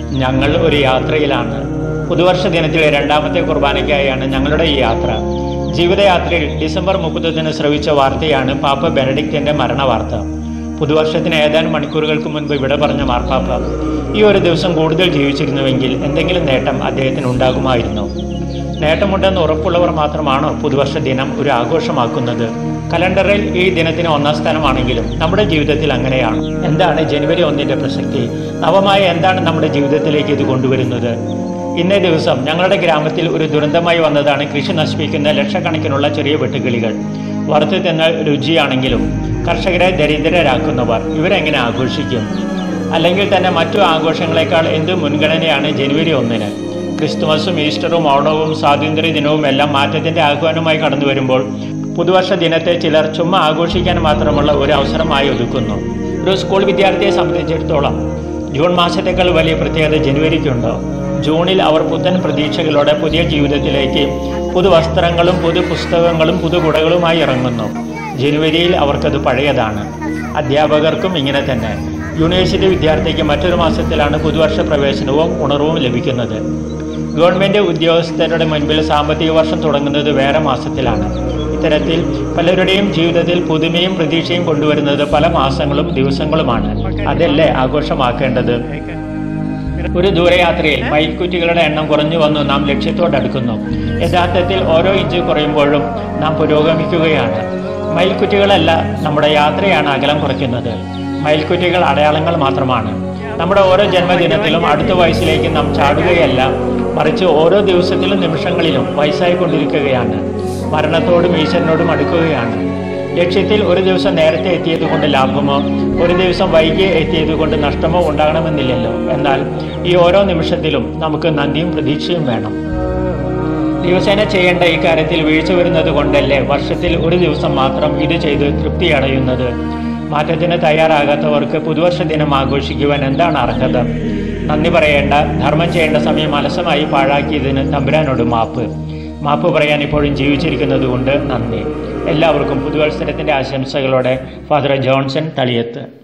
ഞങ്ങൾ ഒരു യാത്രയിലാണ് പുതുവർഷ ദിനത്തിലെ രണ്ടാമത്തെ കുർബാനയ്ക്കായാണ് ഞങ്ങളുടെ ഈ യാത്ര ജീവിതയാത്രയിൽ ഡിസംബർ മുപ്പത്തൊന്നിന് ശ്രവിച്ച വാർത്തയാണ് പാപ്പ ബെനഡിക്റ്റിന്റെ മരണവാർത്ത പുതുവർഷത്തിന് ഏതാനും മണിക്കൂറുകൾക്ക് മുൻപ് ഇവിടെ പറഞ്ഞ മാർപ്പാപ്പ ഈ ഒരു ദിവസം കൂടുതൽ ജീവിച്ചിരുന്നുവെങ്കിൽ എന്തെങ്കിലും നേട്ടം അദ്ദേഹത്തിന് ഉണ്ടാകുമായിരുന്നു നേട്ടമുണ്ടെന്ന് ഉറപ്പുള്ളവർ മാത്രമാണോ പുതുവർഷ ദിനം ഒരു ആഘോഷമാക്കുന്നത് കലണ്ടറിൽ ഈ ദിനത്തിന് ഒന്നാം സ്ഥാനമാണെങ്കിലും നമ്മുടെ ജീവിതത്തിൽ അങ്ങനെയാണ് എന്താണ് ജനുവരി ഒന്നിന്റെ പ്രസക്തി നവമായ എന്താണ് നമ്മുടെ ജീവിതത്തിലേക്ക് ഇത് കൊണ്ടുവരുന്നത് ഇന്നേ ദിവസം ഞങ്ങളുടെ ഗ്രാമത്തിൽ ഒരു ദുരന്തമായി വന്നതാണ് കൃഷി നശിപ്പിക്കുന്ന ലക്ഷക്കണക്കിനുള്ള ചെറിയ വെട്ടുകിളികൾ വറുത്ത് തിന്ന രുചിയാണെങ്കിലും കർഷകരെ ദരിദ്രരാക്കുന്നവർ ഇവരെങ്ങനെ ആഘോഷിക്കും അല്ലെങ്കിൽ തന്നെ മറ്റു ആഘോഷങ്ങളെക്കാൾ എന്ത് മുൻഗണനയാണ് ജനുവരി ഒന്നിന് ക്രിസ്തുമസും ഈസ്റ്ററും ഓണവും സ്വാതന്ത്ര്യ ദിനവും എല്ലാം മാറ്റത്തിന്റെ ആഹ്വാനമായി കടന്നു വരുമ്പോൾ പുതുവർഷ ദിനത്തെ ചിലർ ചുമ്മാ ആഘോഷിക്കാൻ മാത്രമുള്ള ഒരു അവസരമായി ഒതുക്കുന്നു ഒരു സ്കൂൾ വിദ്യാർത്ഥിയെ സംബന്ധിച്ചിടത്തോളം ജൂൺ മാസത്തേക്കാൾ വലിയ പ്രത്യേകത ജനുവരിക്കുണ്ടോ ജൂണിൽ അവർ പുത്തൻ പ്രതീക്ഷകളോടെ പുതിയ ജീവിതത്തിലേക്ക് പുതുവസ്ത്രങ്ങളും പുതു പുസ്തകങ്ങളും പുതുകുടകളുമായി ഇറങ്ങുന്നു ജനുവരിയിൽ അവർക്കത് പഴയതാണ് അധ്യാപകർക്കും ഇങ്ങനെ തന്നെ യൂണിവേഴ്സിറ്റി വിദ്യാർത്ഥിക്ക് മറ്റൊരു മാസത്തിലാണ് പുതുവർഷ പ്രവേശനവും ഉണർവും ലഭിക്കുന്നത് ഗവൺമെന്റ് ഉദ്യോഗസ്ഥരുടെ മുൻപിൽ സാമ്പത്തിക വർഷം തുടങ്ങുന്നത് വേറെ മാസത്തിലാണ് ഇത്തരത്തിൽ പലരുടെയും ജീവിതത്തിൽ പുതുമയും പ്രതീക്ഷയും കൊണ്ടുവരുന്നത് പല മാസങ്ങളും ദിവസങ്ങളുമാണ് അതല്ലേ ആഘോഷമാക്കേണ്ടത് ഒരു ദൂരയാത്രയിൽ മൈൽക്കുറ്റികളുടെ എണ്ണം കുറഞ്ഞു വന്നു നാം ലക്ഷ്യത്തോടടുക്കുന്നു യഥാർത്ഥത്തിൽ ഓരോ ഇഞ്ച് കുറയുമ്പോഴും നാം പുരോഗമിക്കുകയാണ് മൈൽക്കുറ്റികളല്ല നമ്മുടെ യാത്രയാണ് അകലം കുറയ്ക്കുന്നത് മൈൽക്കുറ്റികൾ അടയാളങ്ങൾ മാത്രമാണ് നമ്മുടെ ഓരോ ജന്മദിനത്തിലും അടുത്ത വയസ്സിലേക്ക് നാം ചാടുകയല്ല മറിച്ച് ഓരോ ദിവസത്തിലും നിമിഷങ്ങളിലും വയസ്സായിക്കൊണ്ടിരിക്കുകയാണ് മരണത്തോടും ഈശ്വരനോടും അടുക്കുകയാണ് ലക്ഷ്യത്തിൽ ഒരു ദിവസം നേരത്തെ എത്തിയത് കൊണ്ട് ലാഭമോ ഒരു ദിവസം വൈകി എത്തിയത് കൊണ്ട് നഷ്ടമോ ഉണ്ടാകണമെന്നില്ലല്ലോ എന്നാൽ ഈ ഓരോ നിമിഷത്തിലും നമുക്ക് നന്ദിയും പ്രതീക്ഷയും വേണം ദിവസേന ചെയ്യേണ്ട ഈ കാര്യത്തിൽ വീഴ്ച വരുന്നത് കൊണ്ടല്ലേ വർഷത്തിൽ ഒരു ദിവസം മാത്രം ഇത് ചെയ്ത് തൃപ്തി അടയുന്നത് മാറ്റത്തിന് തയ്യാറാകാത്തവർക്ക് പുതുവർഷ ദിനം ആഘോഷിക്കുവാൻ എന്താണ് അർഹത നന്ദി പറയേണ്ട ധർമ്മം ചെയ്യേണ്ട സമയം അലസമായി പാഴാക്കിയതിന് തമ്പുരാനോട് മാപ്പ് മാപ്പ് പറയാൻ ഇപ്പോഴും ജീവിച്ചിരിക്കുന്നത് കൊണ്ട് നന്ദി എല്ലാവർക്കും പുതുവത്സരത്തിന്റെ ആശംസകളോടെ ഫാദർ ജോൺസൺ തളിയത്ത്